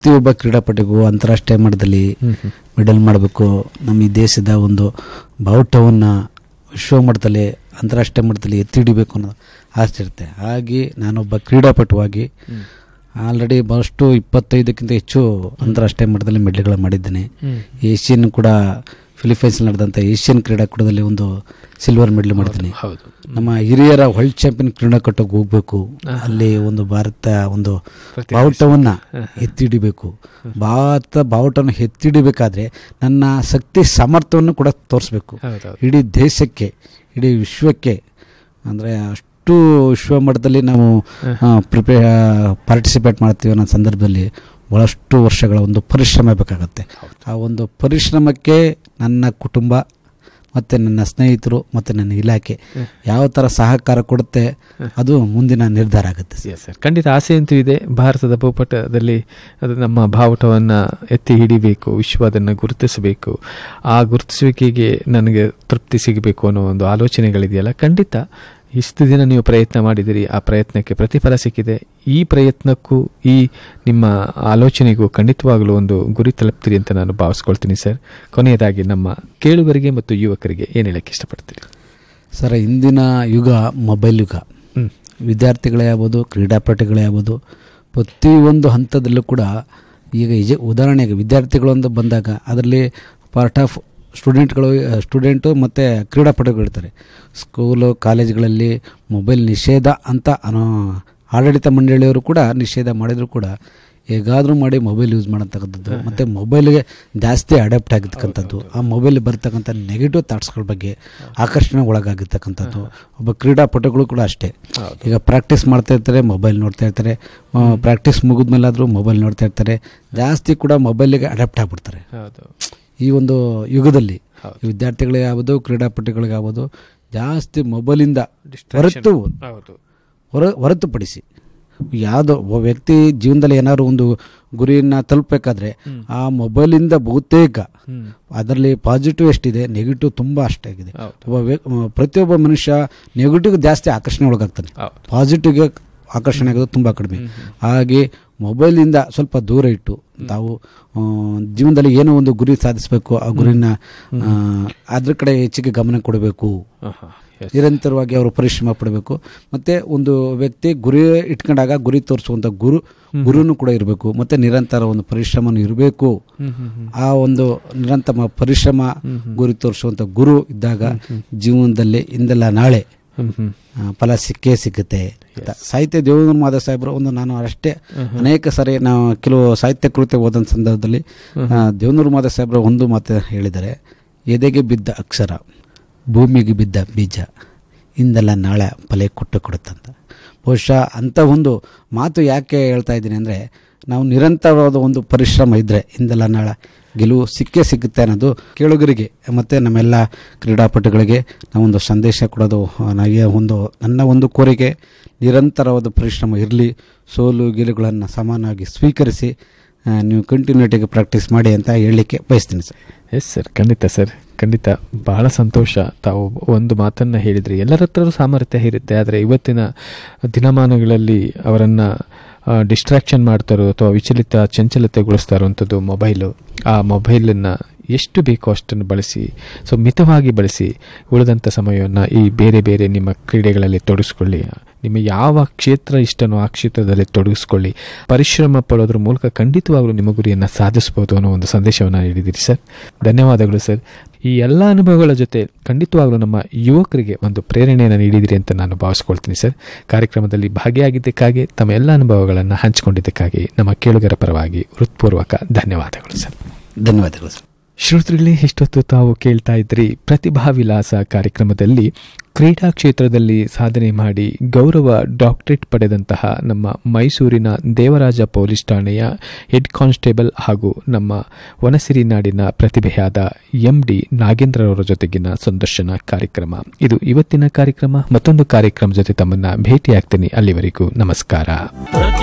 ಪ್ರತಿಯೊಬ್ಬ ಕ್ರೀಡಾಪಟುಗೂ ಅಂತಾರಾಷ್ಟ್ರೀಯ ಮಟ್ಟದಲ್ಲಿ ಮೆಡಲ್ ಮಾಡಬೇಕು ನಮ್ಮ ಈ ದೇಶದ ಒಂದು ಬಾವುಟವನ್ನು ವಿಶ್ವ ಮಟ್ಟದಲ್ಲಿ ಅಂತಾರಾಷ್ಟ್ರೀಯ ಮಟ್ಟದಲ್ಲಿ ಎತ್ತಿ ಹಿಡಿಬೇಕು ಅನ್ನೋ ಆಸೆ ಇರುತ್ತೆ ಹಾಗೆ ನಾನೊಬ್ಬ ಕ್ರೀಡಾಪಟುವಾಗಿ ಆಲ್ರೆಡಿ ಬಹಳಷ್ಟು ಇಪ್ಪತ್ತೈದಕ್ಕಿಂತ ಹೆಚ್ಚು ಅಂತಾರಾಷ್ಟ್ರೀಯ ಮಟ್ಟದಲ್ಲಿ ಮೆಡಲ್ಗಳು ಮಾಡಿದ್ದೇನೆ ಏಷ್ಯನ್ ಕೂಡ ಫಿಲಿಪೈನ್ಸ್ ನಡೆದಂಥ ಏಷ್ಯನ್ ಕ್ರೀಡಾಕೂಟದಲ್ಲಿ ಒಂದು ಸಿಲ್ವರ್ ಮೆಡಲ್ ಮಾಡ್ತೀನಿ ಹೌದು ನಮ್ಮ ಹಿರಿಯರ ವರ್ಲ್ಡ್ ಚಾಂಪಿಯನ್ ಕ್ರೀಡಾಕೂಟಕ್ಕೆ ಹೋಗ್ಬೇಕು ಅಲ್ಲಿ ಒಂದು ಭಾರತ ಒಂದು ಬಾವುಟವನ್ನ ಎತ್ತಿಡಿಬೇಕು ಭಾರತ ಬಾವುಟವನ್ನು ಎತ್ತಿಡಿಬೇಕಾದ್ರೆ ನನ್ನ ಶಕ್ತಿ ಸಾಮರ್ಥ್ಯವನ್ನು ಕೂಡ ತೋರಿಸ್ಬೇಕು ಹೌದೌದು ಇಡೀ ದೇಶಕ್ಕೆ ಇಡೀ ವಿಶ್ವಕ್ಕೆ ಅಂದರೆ ಅಷ್ಟು ವಿಶ್ವ ಮಟ್ಟದಲ್ಲಿ ನಾವು ಪ್ರಿಪೇ ಪಾರ್ಟಿಸಿಪೇಟ್ ಮಾಡ್ತೀವಿ ಅನ್ನೋ ಸಂದರ್ಭದಲ್ಲಿ ಭಾಳಷ್ಟು ವರ್ಷಗಳ ಒಂದು ಪರಿಶ್ರಮ ಬೇಕಾಗತ್ತೆ ಆ ಒಂದು ಪರಿಶ್ರಮಕ್ಕೆ ನನ್ನ ಕುಟುಂಬ ಮತ್ತು ನನ್ನ ಸ್ನೇಹಿತರು ಮತ್ತು ನನ್ನ ಇಲಾಖೆ ಯಾವ ಥರ ಸಹಕಾರ ಕೊಡುತ್ತೆ ಅದು ಮುಂದಿನ ನಿರ್ಧಾರ ಆಗುತ್ತೆ ಸರ್. ಎಸ್ ಸರ್ ಖಂಡಿತ ಆಸೆ ಅಂತೂ ಇದೆ ಭಾರತದ ಭೂಪಟದಲ್ಲಿ ಅದು ನಮ್ಮ ಬಾವುಟವನ್ನು ಎತ್ತಿ ಹಿಡಿಬೇಕು ವಿಶ್ವ ಅದನ್ನು ಗುರುತಿಸಬೇಕು ಆ ಗುರುತಿಸುವಿಕೆಗೆ ನನಗೆ ತೃಪ್ತಿ ಸಿಗಬೇಕು ಅನ್ನೋ ಒಂದು ಆಲೋಚನೆಗಳಿದೆಯಲ್ಲ ಖಂಡಿತ ಇಷ್ಟು ದಿನ ನೀವು ಪ್ರಯತ್ನ ಮಾಡಿದಿರಿ ಆ ಪ್ರಯತ್ನಕ್ಕೆ ಪ್ರತಿಫಲ ಸಿಕ್ಕಿದೆ ಈ ಪ್ರಯತ್ನಕ್ಕೂ ಈ ನಿಮ್ಮ ಆಲೋಚನೆಗೂ ಖಂಡಿತವಾಗಲೂ ಒಂದು ಗುರಿ ತಲುಪ್ತೀರಿ ಅಂತ ನಾನು ಭಾವಿಸ್ಕೊಳ್ತೀನಿ ಸರ್ ಕೊನೆಯದಾಗಿ ನಮ್ಮ ಕೇಳುಗರಿಗೆ ಮತ್ತು ಯುವಕರಿಗೆ ಏನು ಹೇಳಕ್ಕೆ ಇಷ್ಟಪಡ್ತೀರಿ ಸರ್ ಇಂದಿನ ಯುಗ ಮೊಬೈಲ್ ಯುಗ ಹ್ಮ್. ವಿದ್ಯಾರ್ಥಿಗಳೇ ಆಗ್ಬೋದು ಕ್ರೀಡಾಪಟುಗಳೇ ಆಗ್ಬೋದು ಪ್ರತಿಯೊಂದು ಹಂತದಲ್ಲೂ ಕೂಡ ಈಗ ಇಜ ಉದಾಹರಣೆಗೆ ವಿದ್ಯಾರ್ಥಿಗಳು ಅಂತ ಬಂದಾಗ ಅದರಲ್ಲಿ ಪಾರ್ಟ್ ಆಫ್ ಸ್ಟೂಡೆಂಟ್ಗಳು ಸ್ಟೂಡೆಂಟು ಮತ್ತು ಕ್ರೀಡಾಪಟುಗಳು ಇರ್ತಾರೆ ಸ್ಕೂಲು ಕಾಲೇಜ್ಗಳಲ್ಲಿ ಮೊಬೈಲ್ ನಿಷೇಧ ಅಂತ ಅನ್ನೋ ಆಡಳಿತ ಮಂಡಳಿಯವರು ಕೂಡ ನಿಷೇಧ ಮಾಡಿದರೂ ಕೂಡ ಹೇಗಾದರೂ ಮಾಡಿ ಮೊಬೈಲ್ ಯೂಸ್ ಮಾಡೋತಕ್ಕಂಥದ್ದು ಮತ್ತು ಮೊಬೈಲ್ಗೆ ಜಾಸ್ತಿ ಅಡಾಪ್ಟ್ ಆಗಿರ್ತಕ್ಕಂಥದ್ದು ಆ ಮೊಬೈಲ್ ಬರ್ತಕ್ಕಂಥ ನೆಗೆಟಿವ್ ಥಾಟ್ಸ್ಗಳ ಬಗ್ಗೆ ಆಕರ್ಷಣೆ ಒಳಗಾಗಿರ್ತಕ್ಕಂಥದ್ದು ಒಬ್ಬ ಕ್ರೀಡಾಪಟುಗಳು ಕೂಡ ಅಷ್ಟೇ ಈಗ ಪ್ರಾಕ್ಟೀಸ್ ಮಾಡ್ತಾ ಇರ್ತಾರೆ ಮೊಬೈಲ್ ನೋಡ್ತಾ ಇರ್ತಾರೆ ಪ್ರಾಕ್ಟೀಸ್ ಮುಗಿದ್ಮೇಲಾದರೂ ಮೊಬೈಲ್ ನೋಡ್ತಾ ಇರ್ತಾರೆ ಜಾಸ್ತಿ ಕೂಡ ಮೊಬೈಲಿಗೆ ಅಡಾಪ್ಟ್ ಆಗಿಬಿಡ್ತಾರೆ ಹೌದು ಈ ಒಂದು ಯುಗದಲ್ಲಿ ಹೌದು. ಈ ವಿದ್ಯಾರ್ಥಿಗಳಿಗೆ ಆಗ್ಬೋದು ಕ್ರೀಡಾಪಟುಗಳಿಗಾಗ್ಬೋದು ಜಾಸ್ತಿ ಮೊಬೈಲಿಂದ ಹೊರತು ಹೌದು ಹೊರ ಹೊರತುಪಡಿಸಿ ಯಾವುದೋ ಒಬ್ಬ ವ್ಯಕ್ತಿ ಜೀವನದಲ್ಲಿ ಏನಾದ್ರು ಒಂದು ಗುರಿಯನ್ನು ತಲುಪಬೇಕಾದ್ರೆ ಆ ಮೊಬೈಲಿಂದ ಬಹುತೇಕ ಹ್ಮ್ ಅದರಲ್ಲಿ ಪಾಸಿಟಿವ್ ಎಷ್ಟಿದೆ ನೆಗೆಟಿವ್ ತುಂಬ ಅಷ್ಟಾಗಿದೆ ಹೌದು ಒಬ್ಬ ವ್ಯ- ಪ್ರತಿಯೊಬ್ಬ ಮನುಷ್ಯ ನೆಗೆಟಿವ್ ಜಾಸ್ತಿ ಆಕರ್ಷಣೆ ಒಳಗಾಗ್ತಾನೆ ಹೌದು ಪಾಸಿಟಿವ್ಗೆ ಆಕರ್ಷಣೆ ಆಗೋದು ತುಂಬ ಕಡಿಮೆ ಹಾಗೆ ಮೊಬೈಲಿಂದ ಸ್ವಲ್ಪ ದೂರ ಇಟ್ಟು ತಾವು ಆ, ಜೀವನದಲ್ಲಿ ಏನೋ ಒಂದು ಗುರಿ ಸಾಧಿಸಬೇಕು ಆ ಗುರಿನ ಆ, ಅದ್ರ ಕಡೆ ಹೆಚ್ಚಿಗೆ ಗಮನ ಕೊಡಬೇಕು ಆಹಾ, yes. ನಿರಂತರವಾಗಿ ಅವರು ಪರಿಶ್ರಮ ಪಡಬೇಕು ಮತ್ತೆ ಒಂದು ವ್ಯಕ್ತಿ ಗುರಿ ಇಟ್ಕೊಂಡಾಗ ಗುರಿ ತೋರಿಸುವಂಥ ಗುರು ಗುರುನು ಕೂಡ ಇರಬೇಕು ಮತ್ತೆ ನಿರಂತರ ಒಂದು ಪರಿಶ್ರಮನೂ ಇರಬೇಕು ಹ್ಮ್ ಹ್ಮ್ ಹ್ಮ್ ಆ ಒಂದು ನಿರಂತರ ಪರಿಶ್ರಮ ಗುರಿ ತೋರಿಸುವಂಥ ಗುರು ಇದ್ದಾಗ ಜೀವನದಲ್ಲಿ ಇಂದೆಲ್ಲ ನಾಳೆ ಹ್ಮ್ ಹ್ಮ್ ಆ, ಫಲ ಸಿಕ್ಕೇ ಸಿಗುತ್ತೆ ಅಂತ. ಸಾಹಿತ್ಯ ದೇವೇಂದ್ರ ಮಾಧವ ಸಾಹೇಬರು ಒಂದು ನಾನು ಅಷ್ಟೇ ಅನೇಕ ಸಾರಿ ನಾವು ಕೆಲವು ಸಾಹಿತ್ಯ ಕೃತ್ಯ ಓದಂಥ ಸಂದರ್ಭದಲ್ಲಿ ಆ, ದೇವೇಂದ್ರ ಮಾಧವ ಸಾಹೇಬರು ಒಂದು ಮಾತು ಹೇಳಿದ್ದಾರೆ ಎದೆಗೆ ಬಿದ್ದ ಅಕ್ಷರ ಭೂಮಿಗೆ ಬಿದ್ದ ಬೀಜ ಇಂದೆಲ್ಲ ನಾಳೆ ಫಲ ಕೊಟ್ಟು ಕೊಡುತ್ತಂತ ಬಹುಶಃ ಅಂಥ ಒಂದು ಮಾತು ಯಾಕೆ ಹೇಳ್ತಾ ಇದ್ದೀನಿ ಅಂದರೆ ನಾವು ನಿರಂತರವಾದ ಒಂದು ಪರಿಶ್ರಮ ಇದ್ದರೆ ಇಂದೆಲ್ಲ ನಾಳೆ ಗೆಲುವು ಸಿಕ್ಕೇ ಸಿಗುತ್ತೆ ಅನ್ನೋದು ಕೇಳುಗರಿಗೆ ಮತ್ತು ನಮ್ಮೆಲ್ಲ ಕ್ರೀಡಾಪಟುಗಳಿಗೆ ನಾವೊಂದು ಸಂದೇಶ ಕೊಡೋದು ಆ, ನನಗೆ ಒಂದು ನನ್ನ ಒಂದು ಕೋರಿಕೆ ನಿರಂತರವಾದ ಪರಿಶ್ರಮ ಇರಲಿ ಸೋಲು ಗೆಲುಗಳನ್ನು ಸಮಾನವಾಗಿ ಸ್ವೀಕರಿಸಿ ಆ, ನೀವು ಕಂಟಿನ್ಯೂಟಿಗೆ ಪ್ರಾಕ್ಟೀಸ್ ಮಾಡಿ ಅಂತ ಹೇಳಲಿಕ್ಕೆ ಬಯಸ್ತೀನಿ ಸರ್ ಎಸ್ ಸರ್ ಖಂಡಿತ ಸರ್ ಖಂಡಿತ ಬಹಳ ಸಂತೋಷ ತಾವು ಒಂದು ಮಾತನ್ನ ಹೇಳಿದ್ರಿ ಎಲ್ಲರ ಹತ್ರನೂ ಸಾಮರ್ಥ್ಯ ಇರುತ್ತೆ ಆದರೆ ಇವತ್ತಿನ ದಿನಮಾನಗಳಲ್ಲಿ ಅವರನ್ನು ಡಿಸ್ಟ್ರಾಕ್ಷನ್ ಮಾಡ್ತಾರೋ ಅಥವಾ ವಿಚಲಿತ ಚಂಚಲತೆಗೊಳಿಸ್ತಾ ಇರುವಂಥದ್ದು ಮೊಬೈಲು ಆ ಮೊಬೈಲನ್ನು ಎಷ್ಟು ಬೇಕೋ ಅಷ್ಟನ್ನು ಬಳಸಿ ಸೊ ಮಿತವಾಗಿ ಬಳಸಿ ಉಳಿದಂಥ ಸಮಯವನ್ನು ಈ ಬೇರೆ ಬೇರೆ ನಿಮ್ಮ ಕ್ರೀಡೆಗಳಲ್ಲಿ ತೊಡಗಿಸ್ಕೊಳ್ಳಿ ನಿಮ್ಮ ಯಾವ ಕ್ಷೇತ್ರ ಇಷ್ಟನೋ ಆ ಕ್ಷೇತ್ರದಲ್ಲಿ ತೊಡಗಿಸ್ಕೊಳ್ಳಿ ಪರಿಶ್ರಮ ಪಡೋದ್ರ ಮೂಲಕ ಖಂಡಿತವಾಗ್ಲೂ ನಿಮ್ಮ ಗುರಿಯನ್ನು ಸಾಧಿಸ್ಬೋದು ಅನ್ನೋ ಒಂದು ಸಂದೇಶವನ್ನು ನೀಡಿದ್ದೀರಿ ಸರ್ ಧನ್ಯವಾದಗಳು ಸರ್ ಈ ಎಲ್ಲ ಅನುಭವಗಳ ಜೊತೆ ಖಂಡಿತವಾಗ್ಲೂ ನಮ್ಮ ಯುವಕರಿಗೆ ಒಂದು ಪ್ರೇರಣೆಯನ್ನು ನೀಡಿದಿರಿ ಅಂತ ನಾನು ಭಾವಿಸ್ಕೊಳ್ತೀನಿ ಸರ್ ಕಾರ್ಯಕ್ರಮದಲ್ಲಿ ಭಾಗಿಯಾಗಿದ್ದಕ್ಕಾಗಿ ತಮ್ಮ ಎಲ್ಲ ಅನುಭವಗಳನ್ನು ಹಂಚಿಕೊಂಡಿದ್ದಕ್ಕಾಗಿ ನಮ್ಮ ಕೇಳುಗರ ಪರವಾಗಿ ಹೃತ್ಪೂರ್ವಕ ಧನ್ಯವಾದಗಳು ಸರ್ ಧನ್ಯವಾದಗಳು ಸರ್ ಶ್ರೋತೃಗಳೇ ಇಷ್ಟೊತ್ತು ತಾವು ಕೇಳ್ತಾ ಇದ್ರಿ ಪ್ರತಿಭಾ ವಿಲಾಸ ಕಾರ್ಯಕ್ರಮದಲ್ಲಿ ಕ್ರೀಡಾ ಕ್ಷೇತ್ರದಲ್ಲಿ ಸಾಧನೆ ಮಾಡಿ ಗೌರವ ಡಾಕ್ಟರೇಟ್ ಪಡೆದಂತಹ ನಮ್ಮ ಮೈಸೂರಿನ ದೇವರಾಜ ಪೊಲೀಸ್ ಠಾಣೆಯ ಹೆಡ್ ಕಾನ್ಸ್ಟೇಬಲ್ ಹಾಗೂ ನಮ್ಮ ವನಸಿರಿ ನಾಡಿನ ಪ್ರತಿಭೆಯಾದ ಎಂ ಡಿ ನಾಗೇಂದ್ರರವರ ಜೊತೆಗಿನ ಸಂದರ್ಶನ ಕಾರ್ಯಕ್ರಮ ಇದು ಇವತ್ತಿನ ಕಾರ್ಯಕ್ರಮ ಮತ್ತೊಂದು ಕಾರ್ಯಕ್ರಮ ಜೊತೆ ತಮ್ಮನ್ನ ಭೇಟಿಯಾಗ್ತೀನಿ ಅಲ್ಲಿವರೆಗೂ ನಮಸ್ಕಾರ